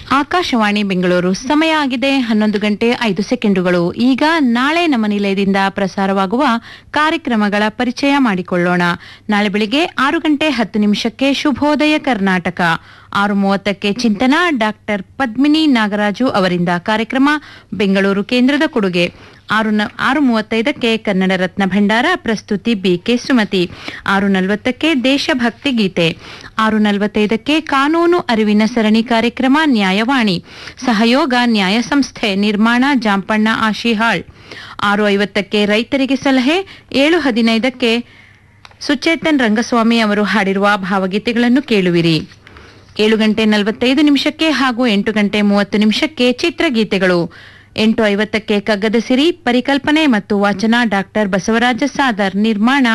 ಆಕಾಶವಾಣಿ ಬೆಂಗಳೂರು ಸಮಯ ಆಗಿದೆ ಹನ್ನೊಂದು ಗಂಟೆ ಐದು ಸೆಕೆಂಡುಗಳು ಈಗ ನಾಳೆ ನಮ್ಮ ನಿಲಯದಿಂದ ಪ್ರಸಾರವಾಗುವ ಕಾರ್ಯಕ್ರಮಗಳ ಪರಿಚಯ ಮಾಡಿಕೊಳ್ಳೋಣ ನಾಳೆ ಬೆಳಿಗ್ಗೆ ಆರು ಗಂಟೆ ಹತ್ತು ನಿಮಿಷಕ್ಕೆ ಶುಭೋದಯ ಕರ್ನಾಟಕ ಆರು ಮೂವತ್ತಕ್ಕೆ ಚಿಂತನ ಡಾಕ್ಟರ್ ಪದ್ಮಿನಿ ನಾಗರಾಜು ಅವರಿಂದ ಕಾರ್ಯಕ್ರಮ ಬೆಂಗಳೂರು ಕೇಂದ್ರದ ಕೊಡುಗೆ ಆರು ನ- ಆರು ಮೂವತ್ತೈದಕ್ಕೆ ಕನ್ನಡ ರತ್ನ ಭಂಡಾರ ಪ್ರಸ್ತುತಿ ಬಿಕೆ ಸುಮತಿ ಆರು ನಲವತ್ತಕ್ಕೆ ದೇಶಭಕ್ತಿ ಗೀತೆ ಆರು ನಲವತ್ತೈದಕ್ಕೆ ಕಾನೂನು ಅರಿವಿನ ಸರಣಿ ಕಾರ್ಯಕ್ರಮ ನ್ಯಾಯವಾಣಿ ಸಹಯೋಗ ನ್ಯಾಯ ಸಂಸ್ಥೆ ನಿರ್ಮಾಣ ಜಾಂಪಣ್ಣ ಆಶಿಹಾಳ್ ಆರು ಐವತ್ತಕ್ಕೆ ರೈತರಿಗೆ ಸಲಹೆ ಏಳು ಹದಿನೈದಕ್ಕೆ ಸುಚೇತನ್ ರಂಗಸ್ವಾಮಿ ಅವರು ಹಾಡಿರುವ ಭಾವಗೀತೆಗಳನ್ನು ಕೇಳುವಿರಿ ಏಳು ಗಂಟೆ ನಲವತ್ತೈದು ನಿಮಿಷಕ್ಕೆ ಹಾಗೂ ಎಂಟು ಗಂಟೆ ಮೂವತ್ತು ನಿಮಿಷಕ್ಕೆ ಚಿತ್ರಗೀತೆಗಳು ಎಂಟು ಐವತ್ತಕ್ಕೆ ಕಗ್ಗದ ಸಿರಿ ಪರಿಕಲ್ಪನೆ ಮತ್ತು ವಾಚನ ಡಾಕ್ಟರ್ ಬಸವರಾಜ ಸಾದರ್ ನಿರ್ಮಾಣ